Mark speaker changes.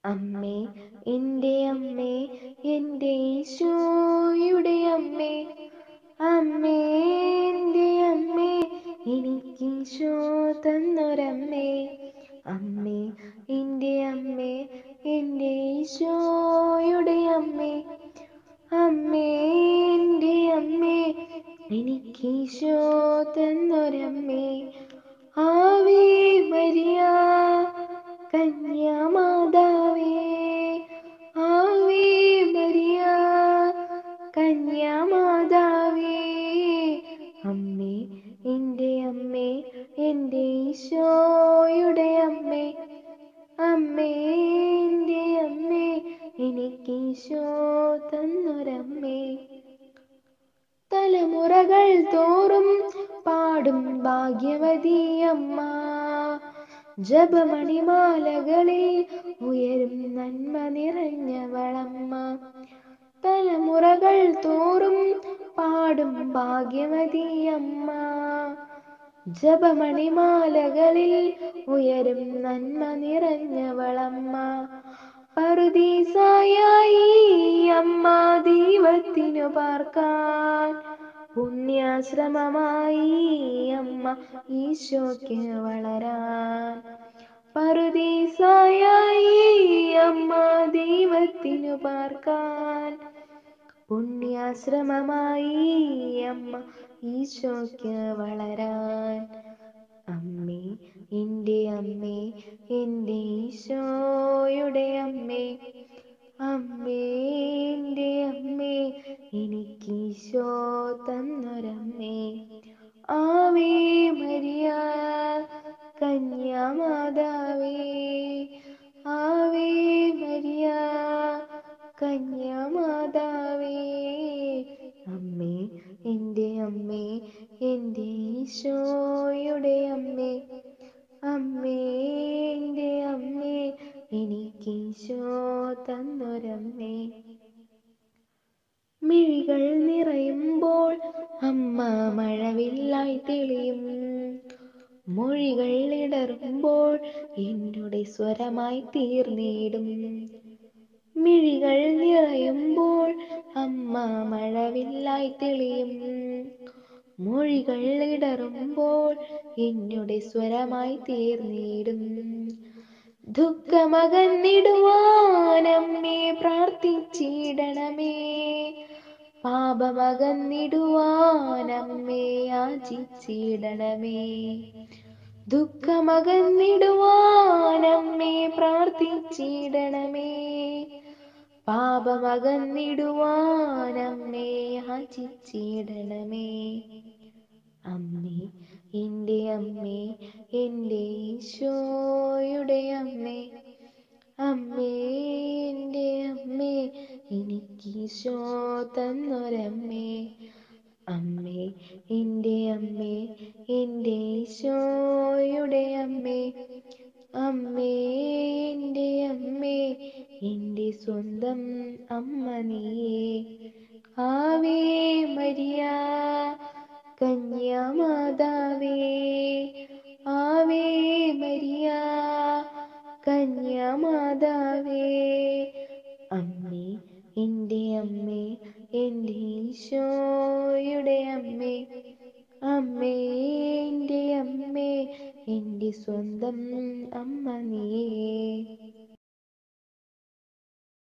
Speaker 1: അമ്മേ എൻ്റെ അമ്മേ എൻ്റെ ഈശോയുടെ അമ്മേ അമ്മേ എൻ്റെ അമ്മേ എനിക്കീശോ തന്നൊരമ്മേ അമ്മേ എൻ്റെ അമ്മേ എൻ്റെ ഈശോയുടെ അമ്മേ അമ്മേ എൻ്റെ അമ്മേ എനിക്കീശോ തന്നൊരമ്മേ ആവേ മരിയ കന്യാമാതാവേ ആവേ മരിയ കന്യാമാതാവേ അമ്മേ എൻ്റെ അമ്മേ എൻ്റെ ഈശോയുടെ അമ്മേ അമ്മേ എൻ്റെ അമ്മേ എനിക്കീശോ തന്നൊരമ്മേ തലമുറകൾ തോറും പാടും ഭാഗ്യവതി അമ്മ ജപമണിമാലകളിൽ ഉയരും നന്മ നിറഞ്ഞവളമ്മ തലമുറകൾ തോറും പാടും ഭാഗ്യവതി അമ്മ ജപമണിമാലകളിൽ ഉയരും നന്മ നിറഞ്ഞവളമ്മ പറുദീസായി അമ്മ ദൈവത്തിനു പാർക്കാൻ പുണ്യാശ്രമമായി അമ്മ ഈശോയ്ക്ക് വളരാൻ പറുദീസായി അമ്മ ദൈവത്തിനു പാർക്കാൻ പുണ്യാശ്രമമായി അമ്മ ഈശോയ്ക്ക് വളരാൻ അമ്മേ എൻ്റെ അമ്മേ എൻ്റെ ഈശോയുടെ അമ്മേ അമ്മേ എൻ്റെ അമ്മേ എനിക്കീശോ തന്നൊരമ്മേ ആവേ മരിയ കന്യാമാതാവേ ആവേ മരിയ കന്യാമാതാവേ അമ്മേ എൻ്റെ അമ്മേ എൻ്റെ ഈശോയുടെ അമ്മേ അമ്മേ എൻ്റെ അമ്മേ എനിക്കീശോ തന്നൊരമ്മേ മിഴികൾ നിറയുമ്പോൾ അമ്മ മഴവില്ലായി തെളിയും മൊഴികൾ ഇടറുമ്പോൾ എന്നുടെ സ്വരമായി തീർന്നിടും മിഴികൾ നിറയുമ്പോൾ അമ്മ മഴവില്ലായി തെളിയും മൊഴികൾ ഇടറുമ്പോൾ എന്നുടെ സ്വരമായി തീർന്നിടും ദുഃഖമകന്നിടുവാനമ്മേ പ്രാർത്ഥിച്ചിടണമേ പാപമകന്നിടുവാനമ്മേ യാചിച്ചിടണമേ ദുഃഖമകന്നിടുവാനമ്മേ പ്രാർത്ഥിച്ചിടണമേ പാപമകന്നിടുവാനമ്മേ യാചിച്ചിടണമേ അമ്മേ എൻ്റെ അമ്മേ എൻ്റെ ഈശോയുടെ അമ്മേ അമ്മേ എൻ്റെ അമ്മേ എനിക്കീശോ തന്നൊരമ്മേ അമ്മേ എൻ്റെ അമ്മേ എൻ്റെ ഈശോയുടെ അമ്മേ അമ്മേ എൻ്റെ അമ്മേ എൻ്റെ സ്വന്തം അമ്മ നീയേ ആവേ മരിയ കന്യാമാതാവേ ആവേ മരിയ കന്യാമാതാവേ അമ്മേ എൻ്റെ അമ്മേ എൻ്റെ ഈശോയുടെ അമ്മേ അമ്മേ എൻ്റെ അമ്മേ എൻ്റെ സ്വന്തം അമ്മ നീയേ